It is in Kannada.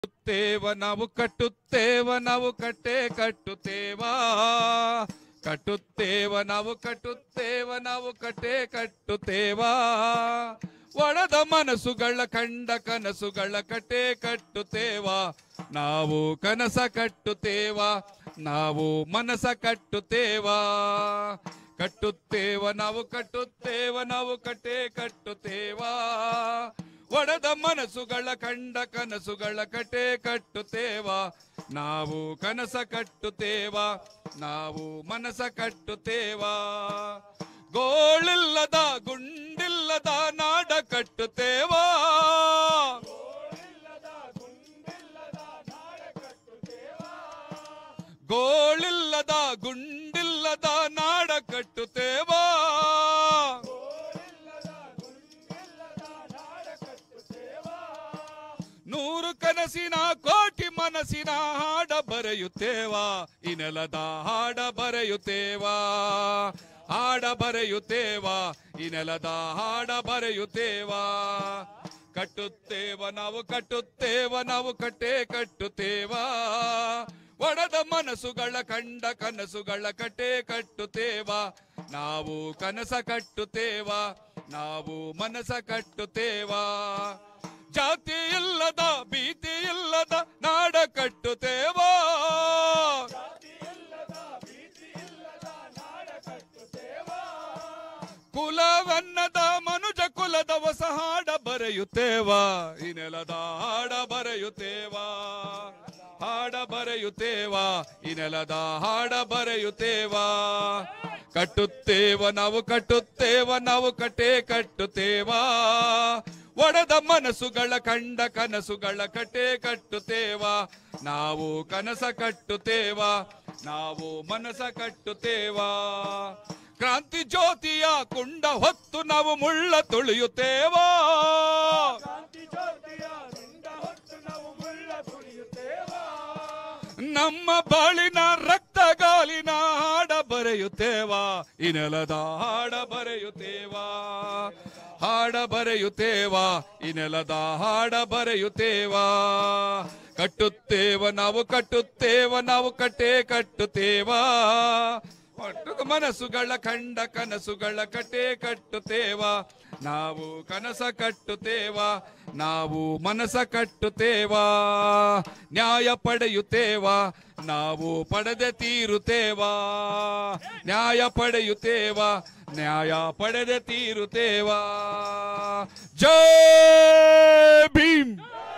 ಕಟ್ಟುತ್ತೇವ ನಾವು ಕಟ್ಟುತ್ತೇವ ನಾವು ಕಟ್ಟೆ ಕಟ್ಟುತ್ತೇವಾ ಕಟ್ಟುತ್ತೇವ ನಾವು ಕಟ್ಟುತ್ತೇವ ನಾವು ಕಟ್ಟೆ ಕಟ್ಟುತ್ತೇವಾ ಒಳದ ಮನಸ್ಸುಗಳ ಕಂಡ ಕನಸುಗಳ ಕಟ್ಟೆ ಕಟ್ಟುತ್ತೇವಾ ನಾವು ಕನಸ ಕಟ್ಟುತ್ತೇವಾ ನಾವು ಮನಸ ಕಟ್ಟುತ್ತೇವಾ ಕಟ್ಟುತ್ತೇವ ನಾವು ಕಟ್ಟುತ್ತೇವ ನಾವು ಕಟ್ಟೆ ಕಟ್ಟುತ್ತೇವಾ ಒಡೆದ ಮನಸ್ಸುಗಳ ಕಂಡ ಕನಸುಗಳ ಕಟೆ ಕಟ್ಟುತ್ತೇವಾ ನಾವು ಕನಸ ಕಟ್ಟುತ್ತೇವಾ ನಾವು ಮನಸ ಕಟ್ಟುತ್ತೇವಾ ಗೋಳಿಲ್ಲದ ಗುಂಡಿಲ್ಲದ ನಾಡ ಕಟ್ಟುತ್ತೇವಾ ಗೋಳಿಲ್ಲದ ಗುಂಡಿಲ್ಲದ ನಾಡ ಕಟ್ಟುತ್ತೇವಾ ನೂರು ಕನಸಿನ ಕೋಟಿ ಮನಸ್ಸಿನ ಹಾಡ ಬರೆಯುತ್ತೇವಾ ಈ ನೆಲದ ಹಾಡ ಬರೆಯುತ್ತೇವಾ ಹಾಡ ಬರೆಯುತ್ತೇವಾ ಈ ನೆಲದ ಹಾಡ ಬರೆಯುತ್ತೇವಾ ಕಟ್ಟುತ್ತೇವ ನಾವು ಕಟ್ಟುತ್ತೇವ ನಾವು ಕಟ್ಟೆ ಕಟ್ಟುತ್ತೇವಾ ಒಡೆದ ಮನಸ್ಸುಗಳ ಕಂಡ ಕನಸುಗಳ ಕಟ್ಟೆ ಕಟ್ಟುತ್ತೇವಾ ನಾವು ಕನಸ ಕಟ್ಟುತ್ತೇವಾ ನಾವು ಮನಸ ಕಟ್ಟುತ್ತೇವಾ ಜಾತಿ ಇಲ್ಲದ ಭೀತಿ ಇಲ್ಲದ ನಾಡ ಕಟ್ಟುತ್ತೇವಾ ಕುಲವನ್ನದ ಮನುಜ ಕುಲದ ಹೊಸ ಹಾಡ ಬರೆಯುತ್ತೇವಾ ಈ ನೆಲದ ಹಾಡ ಬರೆಯುತ್ತೇವಾ ಹಾಡ ಬರೆಯುತ್ತೇವಾ ಈ ನೆಲದ ಹಾಡ ಬರೆಯುತ್ತೇವಾ ಕಟ್ಟುತ್ತೇವ ನಾವು ಕಟ್ಟುತ್ತೇವ ನಾವು ಕಟ್ಟೆ ಕಟ್ಟುತ್ತೇವಾ ಒಡೆದ ಮನಸ್ಸುಗಳ ಕಂಡ ಕನಸುಗಳ ಕಟೆ ಕಟ್ಟುತ್ತೇವಾ ನಾವು ಕನಸ ಕಟ್ಟುತ್ತೇವಾ ನಾವು ಮನಸ ಕಟ್ಟುತ್ತೇವಾ ಕ್ರಾಂತಿ ಜ್ಯೋತಿಯ ಕುಂಡ ಹೊತ್ತು ನಾವು ಮುಳ್ಳ ತುಳಿಯುತ್ತೇವಾ ನಮ್ಮ ಬಾಳಿನ ರಕ್ತಗಾಲಿನ ಹಾಡ ಬರೆಯುತ್ತೇವಾ ಈ ನೆಲದ ಹಾಡ ಬರೆಯುತ್ತೇವಾ ಹಾಡ ಬರೆಯುತ್ತೇವಾ ಈ ನೆಲದ ಹಾಡ ಬರೆಯುತ್ತೇವಾ ಕಟ್ಟುತ್ತೇವ ನಾವು ಕಟ್ಟುತ್ತೇವ ನಾವು ಕಟ್ಟೆ ಕಟ್ಟುತ್ತೇವಾ ಒಟ್ಟು ಮನಸ್ಸುಗಳ ಕಂಡ ಕನಸುಗಳ ಕಟೆ ಕಟ್ಟುತ್ತೇವಾ ನಾವು ಕನಸ ಕಟ್ಟುತ್ತೇವಾ ನಾವು ಮನಸ ಕಟ್ಟುತ್ತೇವಾ ನ್ಯಾಯ ಪಡೆಯುತ್ತೇವಾ ನಾವು ಪಡೆದೆ ತೀರುತ್ತೇವಾ ನ್ಯಾಯ ಪಡೆಯುತ್ತೇವಾ ನ್ಯಾಯ ಪಡೆದೆ ತೀರುತ್ತೇವಾ ಜೈ ಭೀಮ್